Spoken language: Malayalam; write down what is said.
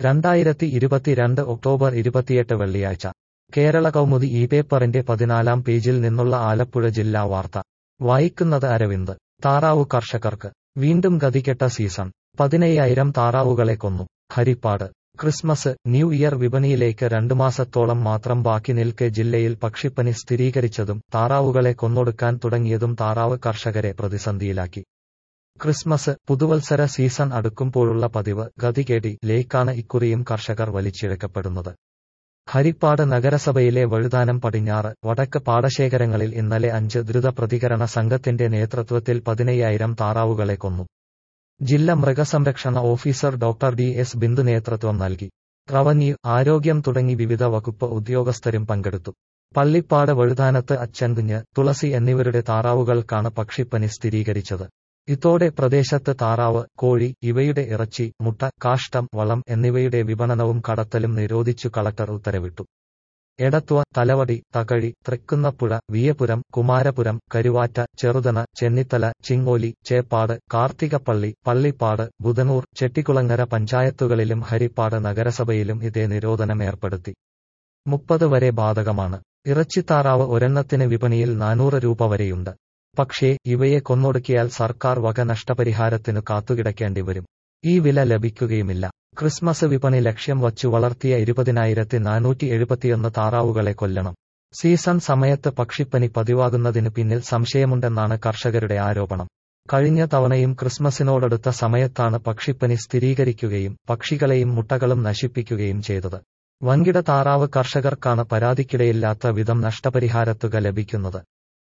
രണ്ടായിരത്തി ഇരുപത്തിരണ്ട് ഒക്ടോബർ ഇരുപത്തിയെട്ട് വെള്ളിയാഴ്ച കേരള കൗമുദി ഈ പേപ്പറിന്റെ പതിനാലാം പേജിൽ നിന്നുള്ള ആലപ്പുഴ ജില്ലാ വാർത്ത വായിക്കുന്നത് അരവിന്ദ് താറാവു കർഷകർക്ക് വീണ്ടും ഗതികെട്ട സീസൺ പതിനയ്യായിരം താറാവുകളെ കൊന്നു ഹരിപ്പാട് ക്രിസ്മസ് ന്യൂ ഇയർ വിപണിയിലേക്ക് രണ്ടു മാസത്തോളം മാത്രം ബാക്കി നിൽക്കെ ജില്ലയിൽ പക്ഷിപ്പനി സ്ഥിരീകരിച്ചതും താറാവുകളെ കൊന്നൊടുക്കാൻ തുടങ്ങിയതും താറാവ് കർഷകരെ പ്രതിസന്ധിയിലാക്കി ക്രിസ്മസ് പുതുവത്സര സീസൺ അടുക്കുമ്പോഴുള്ള പതിവ് ഗതികേടിലേക്കാണ് ഇക്കുറിയും കർഷകർ വലിച്ചിഴക്കപ്പെടുന്നത് ഹരിപ്പാട് നഗരസഭയിലെ വഴുതാനം പടിഞ്ഞാറ് വടക്ക് പാടശേഖരങ്ങളിൽ ഇന്നലെ അഞ്ച് ദ്രുത പ്രതികരണ സംഘത്തിന്റെ നേതൃത്വത്തിൽ പതിനയ്യായിരം താറാവുകളെ കൊന്നു ജില്ലാ മൃഗസംരക്ഷണ officer doctor D S Bindu നേതൃത്വം നൽകി റവന്യൂ ആരോഗ്യം തുടങ്ങി വിവിധ വകുപ്പ് ഉദ്യോഗസ്ഥരും പങ്കെടുത്തു പള്ളിപ്പാട് വഴുതാനത്ത് അച്ചൻകുഞ്ഞ് തുളസി എന്നിവരുടെ താറാവുകൾക്കാണ് പക്ഷിപ്പനി സ്ഥിരീകരിച്ചത് ഇതോടെ പ്രദേശത്ത് താറാവ് കോഴി ഇവയുടെ ഇറച്ചി മുട്ട കാഷ്ടം വളം എന്നിവയുടെ വിപണനവും കടത്തലും നിരോധിച്ചു കളക്ടർ ഉത്തരവിട്ടു എടത്വ തലവടി തകഴി തൃക്കുന്നപ്പുഴ വിയപുരം കുമാരപുരം കരുവാറ്റ ചെറുതന ചെന്നിത്തല ചിങ്ങോലി ചേപ്പാട് കാർത്തികപ്പള്ളി പള്ളിപ്പാട് ബുധനൂർ ചെട്ടിക്കുളങ്ങര പഞ്ചായത്തുകളിലും ഹരിപ്പാട് നഗരസഭയിലും ഇതേ നിരോധനം ഏർപ്പെടുത്തി മുപ്പത് വരെ ബാധകമാണ് ഇറച്ചിത്താറാവ് ഒരെണ്ണത്തിന് വിപണിയിൽ നാനൂറ് രൂപ വരെയുണ്ട് പക്ഷേ ഇവയെ കൊന്നൊടുക്കിയാൽ സർക്കാർ വക നഷ്ടപരിഹാരത്തിനു കാത്തുകിടക്കേണ്ടി വരും ഈ വില ലഭിക്കുകയുമില്ല ക്രിസ്മസ് വിപണി ലക്ഷ്യം വച്ചു വളർത്തിയ ഇരുപതിനായിരത്തി നാനൂറ്റി എഴുപത്തിയൊന്ന് താറാവുകളെ കൊല്ലണം സീസൺ സമയത്ത് പക്ഷിപ്പനി പതിവാകുന്നതിന് പിന്നിൽ സംശയമുണ്ടെന്നാണ് കർഷകരുടെ ആരോപണം കഴിഞ്ഞ തവണയും ക്രിസ്മസിനോടടുത്ത സമയത്താണ് പക്ഷിപ്പനി സ്ഥിരീകരിക്കുകയും പക്ഷികളെയും മുട്ടകളും നശിപ്പിക്കുകയും ചെയ്തത് വൻകിട താറാവ് കർഷകർക്കാണ് പരാതിക്കിടയില്ലാത്ത വിധം നഷ്ടപരിഹാരത്തുക ലഭിക്കുന്നത്